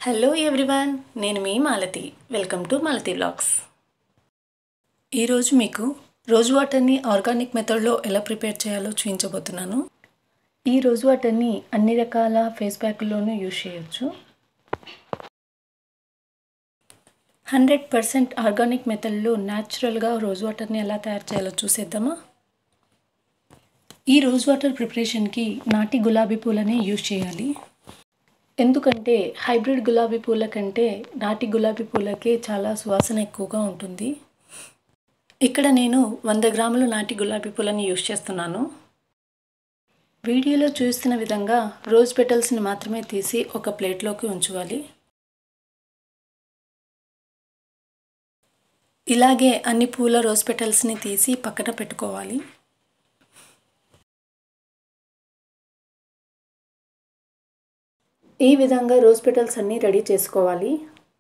hello everyone నేను మీ Malathi welcome to Malathi blogs ఈరోజు మీకు రోజ్ వాటర్ని ఆర్గానిక్ మెథడ్లో ఎలా ప్రిపేర్ చేయాలో చూపించబోతున్నాను ఈ రోజ్ వాటర్ని అన్ని రకాల ఫేస్ ప్యాక్ల్లోనూ యూజ్ చేయొచ్చు హండ్రెడ్ పర్సెంట్ ఆర్గానిక్ మెథడ్లో న్యాచురల్గా రోజ్ వాటర్ని ఎలా తయారు చేయాలో చూసేద్దామా ఈ రోజ్ వాటర్ ప్రిపరేషన్కి నాటి గులాబీ పూలని యూజ్ చేయాలి ఎందుకంటే హైబ్రిడ్ గులాబీ పూల కంటే నాటి గులాబీ పూలకే చాలా సువాసన ఎక్కువగా ఉంటుంది ఇక్కడ నేను వంద గ్రాములు నాటి గులాబీ పూలని యూజ్ చేస్తున్నాను వీడియోలో చూస్తున్న విధంగా రోజ్ పెటల్స్ని మాత్రమే తీసి ఒక ప్లేట్లోకి ఉంచుకోవాలి ఇలాగే అన్ని పూల రోజ్ పెటల్స్ని తీసి పక్కన పెట్టుకోవాలి ఈ విధంగా రోజ్ పెటల్స్ అన్నీ రెడీ చేసుకోవాలి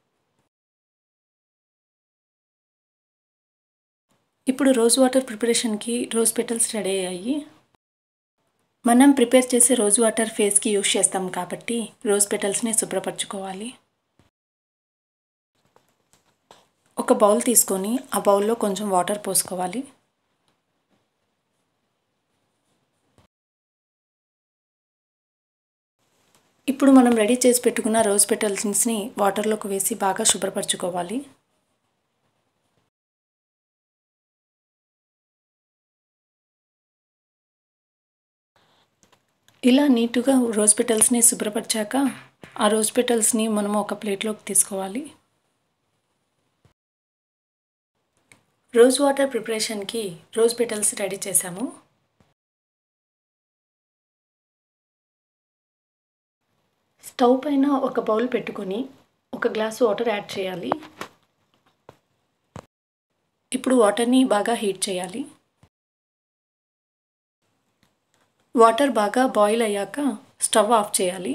ఇప్పుడు రోజ్ వాటర్ ప్రిపరేషన్కి రోజ్ పెటల్స్ రెడీ అయ్యాయి మనం ప్రిపేర్ చేసే రోజ్ వాటర్ ఫేస్కి యూజ్ చేస్తాం కాబట్టి రోజ్ పెటల్స్ని శుభ్రపరచుకోవాలి ఒక బౌల్ తీసుకొని ఆ బౌల్లో కొంచెం వాటర్ పోసుకోవాలి ఇప్పుడు మనం రెడీ చేసి పెట్టుకున్న రోజ్ పెటల్స్ని వాటర్లోకి వేసి బాగా శుభ్రపరచుకోవాలి ఇలా నీట్గా రోజ్ పెటల్స్ని శుభ్రపరిచాక ఆ రోజ్ పెటల్స్ని మనం ఒక ప్లేట్లోకి తీసుకోవాలి రోజ్ వాటర్ ప్రిపరేషన్కి రోజ్ పెటల్స్ రెడీ చేసాము స్టవ్ పైన ఒక బౌల్ పెట్టుకొని ఒక గ్లాస్ వాటర్ యాడ్ చేయాలి ఇప్పుడు వాటర్ని బాగా హీట్ చేయాలి వాటర్ బాగా బాయిల్ అయ్యాక స్టవ్ ఆఫ్ చేయాలి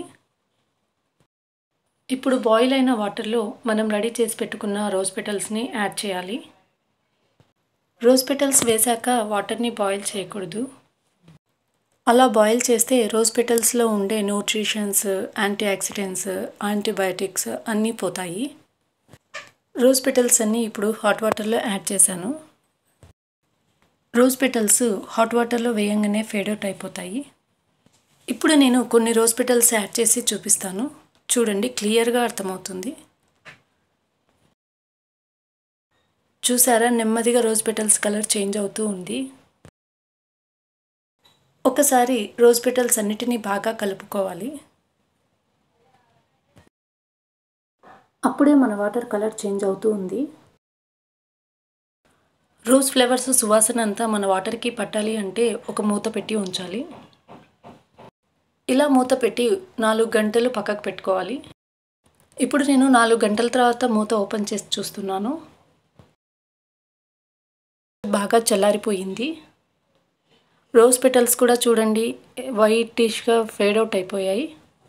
ఇప్పుడు బాయిల్ అయిన వాటర్లో మనం రెడీ చేసి పెట్టుకున్న రోజ్ పెటల్స్ని యాడ్ చేయాలి రోజ్ పెటల్స్ వేశాక వాటర్ని బాయిల్ చేయకూడదు అలా బాయిల్ చేస్తే రోజ్ పెటల్స్లో ఉండే న్యూట్రిషన్స్ యాంటీ ఆక్సిడెంట్స్ యాంటీబయాటిక్స్ అన్నీ పోతాయి రోజ్ పెటల్స్ అన్నీ ఇప్పుడు హాట్ వాటర్లో యాడ్ చేశాను రోజ్ పెటల్స్ హాట్ వాటర్లో వేయంగానే ఫేడ్ అవుట్ అయిపోతాయి ఇప్పుడు నేను కొన్ని రోజ్ పెటల్స్ యాడ్ చేసి చూపిస్తాను చూడండి క్లియర్గా అర్థమవుతుంది చూసారా నెమ్మదిగా రోజ్ పెటల్స్ కలర్ చేంజ్ అవుతూ ఉంది ఒకసారి రోజ్ పెటల్స్ అన్నిటినీ బాగా కలుపుకోవాలి అప్పుడే మన వాటర్ కలర్ చేంజ్ అవుతూ ఉంది రోజ్ ఫ్లేవర్స్ సువాసన అంతా మన వాటర్కి పట్టాలి అంటే ఒక మూత పెట్టి ఉంచాలి ఇలా మూత పెట్టి నాలుగు గంటలు పక్కకు పెట్టుకోవాలి ఇప్పుడు నేను నాలుగు గంటల తర్వాత మూత ఓపెన్ చేసి చూస్తున్నాను బాగా చల్లారిపోయింది రోజ్ పెటల్స్ కూడా చూడండి వైటిష్గా ఫేడ్ అవుట్ అయిపోయాయి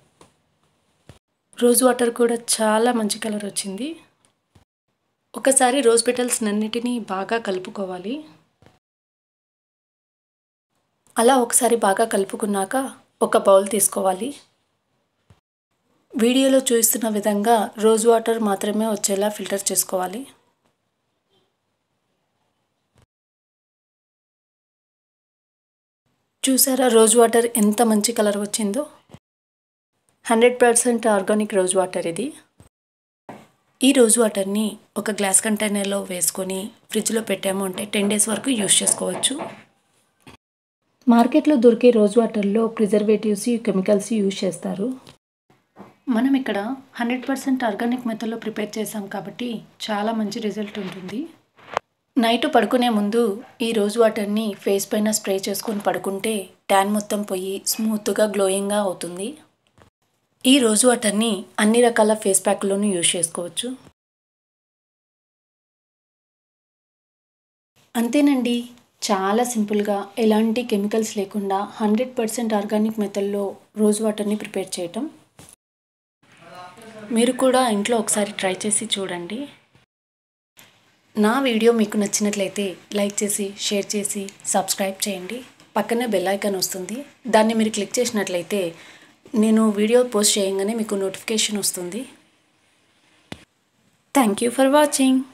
రోజ్ వాటర్ కూడా చాలా మంచి కలర్ వచ్చింది ఒకసారి రోజ్ పెటల్స్ అన్నిటినీ బాగా కలుపుకోవాలి అలా ఒకసారి బాగా కలుపుకున్నాక ఒక బౌల్ తీసుకోవాలి వీడియోలో చూస్తున్న విధంగా రోజ్ వాటర్ మాత్రమే వచ్చేలా ఫిల్టర్ చేసుకోవాలి చూసారా రోజ్ వాటర్ ఎంత మంచి కలర్ వచ్చిందో hundred percent organic rose water ఇది ఈ రోజ్ వాటర్ని ఒక గ్లాస్ కంటైనర్లో వేసుకొని ఫ్రిడ్జ్లో పెట్టాము అంటే టెన్ డేస్ వరకు యూస్ చేసుకోవచ్చు మార్కెట్లో దొరికే రోజ్ వాటర్లో ప్రిజర్వేటివ్స్ కెమికల్స్ యూజ్ చేస్తారు మనం ఇక్కడ హండ్రెడ్ పర్సెంట్ ఆర్గానిక్ మెథడ్లో ప్రిపేర్ చేసాం కాబట్టి చాలా మంచి రిజల్ట్ ఉంటుంది నైట్ పడుకునే ముందు ఈ రోజ్ వాటర్ని ఫేస్ పైన స్ప్రే చేసుకొని పడుకుంటే ట్యాన్ మొత్తం పోయి స్మూత్గా గ్లోయింగ్గా అవుతుంది ఈ రోజ్ వాటర్ని అన్ని రకాల ఫేస్ ప్యాక్లోనూ యూజ్ చేసుకోవచ్చు అంతేనండి చాలా సింపుల్గా ఎలాంటి కెమికల్స్ లేకుండా హండ్రెడ్ పర్సెంట్ ఆర్గానిక్ మెథడ్లో రోజ్ వాటర్ని ప్రిపేర్ చేయటం మీరు కూడా ఇంట్లో ఒకసారి ట్రై చేసి చూడండి నా వీడియో మీకు నచ్చినట్లయితే లైక్ చేసి షేర్ చేసి సబ్స్క్రైబ్ చేయండి పక్కనే బెల్ ఐకాన్ వస్తుంది దాన్ని మీరు క్లిక్ చేసినట్లయితే నేను వీడియో పోస్ట్ చేయగానే మీకు నోటిఫికేషన్ వస్తుంది థ్యాంక్ యూ ఫర్ వాచింగ్